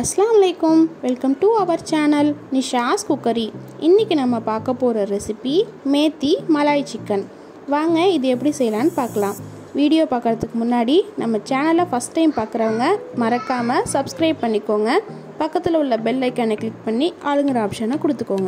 அஸ்ஸலாமு அலைக்கும் welcome to our channel Nisha's cookery இன்றைக்கி நம்ம பார்க்க போகிற ரெசிபி மேத்தி மலாய் சிக்கன் வாங்க இது எப்படி செய்யலான்னு பார்க்கலாம் வீடியோ பார்க்குறதுக்கு முன்னாடி நம்ம சேனலை ஃபஸ்ட் டைம் பார்க்குறவங்க மறக்காமல் சப்ஸ்கிரைப் பண்ணிக்கோங்க பக்கத்தில் உள்ள பெல் ஐக்கானை கிளிக் பண்ணி ஆளுங்கிற ஆப்ஷனை கொடுத்துக்கோங்க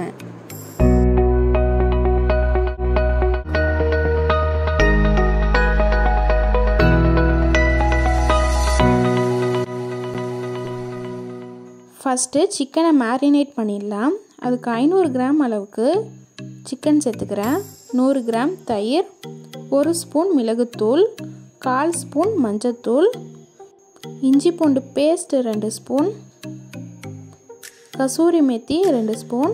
ஃபஸ்ட்டு சிக்கனை மேரினேட் பண்ணிடலாம் அதுக்கு ஐநூறு கிராம் அளவுக்கு சிக்கன் சேர்த்துக்கிறேன் நூறு கிராம் தயிர் ஒரு ஸ்பூன் மிளகுத்தூள் கால் ஸ்பூன் மஞ்சத்தூள் இஞ்சி பூண்டு பேஸ்ட் ரெண்டு ஸ்பூன் கசூரி மெத்தி ரெண்டு ஸ்பூன்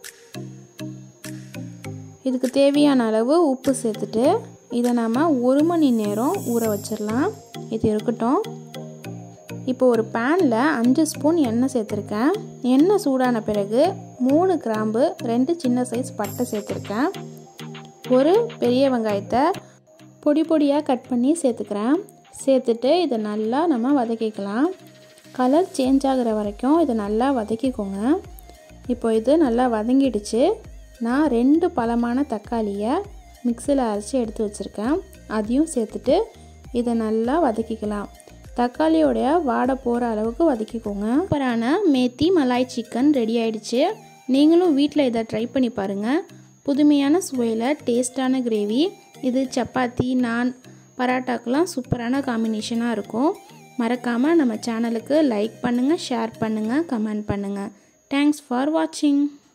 இதுக்கு தேவையான அளவு உப்பு சேர்த்துட்டு இதை நாம் ஒரு மணி நேரம் ஊற வச்சிடலாம் இது இருக்கட்டும் இப்போ ஒரு பேனில் அஞ்சு ஸ்பூன் எண்ணெய் சேர்த்துருக்கேன் எண்ணெய் சூடான பிறகு மூணு கிராம்பு ரெண்டு சின்ன சைஸ் பட்டை சேர்த்துருக்கேன் ஒரு பெரிய வெங்காயத்தை பொடி பொடியாக கட் பண்ணி சேர்த்துக்கிறேன் சேர்த்துட்டு இதை நல்லா நம்ம வதக்கிக்கலாம் கலர் சேஞ்ச் ஆகிற வரைக்கும் இதை நல்லா வதக்கிக்கோங்க இப்போ இது நல்லா வதங்கிடுச்சு நான் ரெண்டு பழமான தக்காளியை மிக்சியில் அரைச்சி எடுத்து வச்சுருக்கேன் அதையும் சேர்த்துட்டு இதை நல்லா வதக்கிக்கலாம் தக்காளியோடைய வாடை போகிற அளவுக்கு வதக்கிக்கோங்க சூப்பரான மேத்தி மலாய் சிக்கன் ரெடி ஆயிடுச்சு நீங்களும் வீட்டில் இதை ட்ரை பண்ணி பாருங்கள் புதுமையான சுவையில் டேஸ்டான கிரேவி இது சப்பாத்தி நான் பராட்டாக்கெலாம் சூப்பரான காம்பினேஷனாக இருக்கும் மறக்காமல் நம்ம சேனலுக்கு லைக் பண்ணுங்கள் ஷேர் பண்ணுங்கள் கமெண்ட் பண்ணுங்கள் தேங்க்ஸ் ஃபார் வாட்சிங்